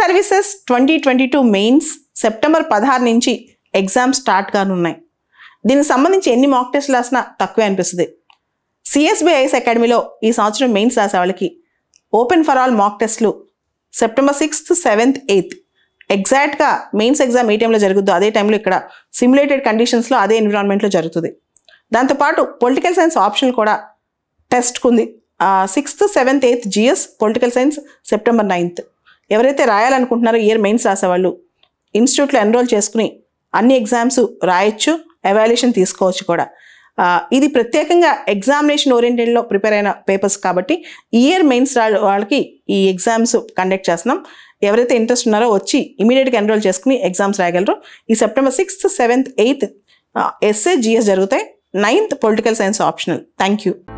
services twenty twenty two mains September పదహారు నుంచి exam start కానున్నాయి దీనికి సంబంధించి ఎన్ని మాక్ టెస్ట్లు రాసినా తక్కువే అనిపిస్తుంది సిఎస్బిఐఎస్ అకాడమీలో ఈ సంవత్సరం మెయిన్స్ రాసే వాళ్ళకి ఓపెన్ ఫర్ ఆల్ మాక్ టెస్ట్లు సెప్టెంబర్ సిక్స్త్ సెవెంత్ ఎయిత్ ఎగ్జాక్ట్గా మెయిన్స్ ఎగ్జామ్ ఏ టైంలో జరుగుద్దో అదే టైంలో ఇక్కడ సిమ్యులేటెడ్ కండిషన్స్లో అదే ఎన్విరాన్మెంట్లో జరుగుతుంది దాంతోపాటు పొలిటికల్ సైన్స్ ఆప్షన్ కూడా టెస్ట్ ఉంది sixth seventh eighth GS political science September ninth ఎవరైతే రాయాలనుకుంటున్నారో ఇయర్ మెయిన్స్ రాసేవాళ్ళు ఇన్స్టిట్యూట్లో ఎన్రోల్ చేసుకుని అన్ని ఎగ్జామ్స్ రాయొచ్చు ఎవాల్యుయేషన్ తీసుకోవచ్చు కూడా ఆ, ఇది ప్రత్యేకంగా ఎగ్జామినేషన్ ఓరియంటెడ్లో ప్రిపేర్ అయిన పేపర్స్ కాబట్టి ఇయర్ మెయిన్స్ వాళ్ళకి ఈ ఎగ్జామ్స్ కండక్ట్ చేస్తున్నాం ఎవరైతే ఇంట్రెస్ట్ ఉన్నారో వచ్చి ఇమీడియట్గా ఎన్రోల్ చేసుకుని ఎగ్జామ్స్ రాయగలరు ఈ September sixth seventh eighth essay GS జరుగుతాయి ninth political science optional thank you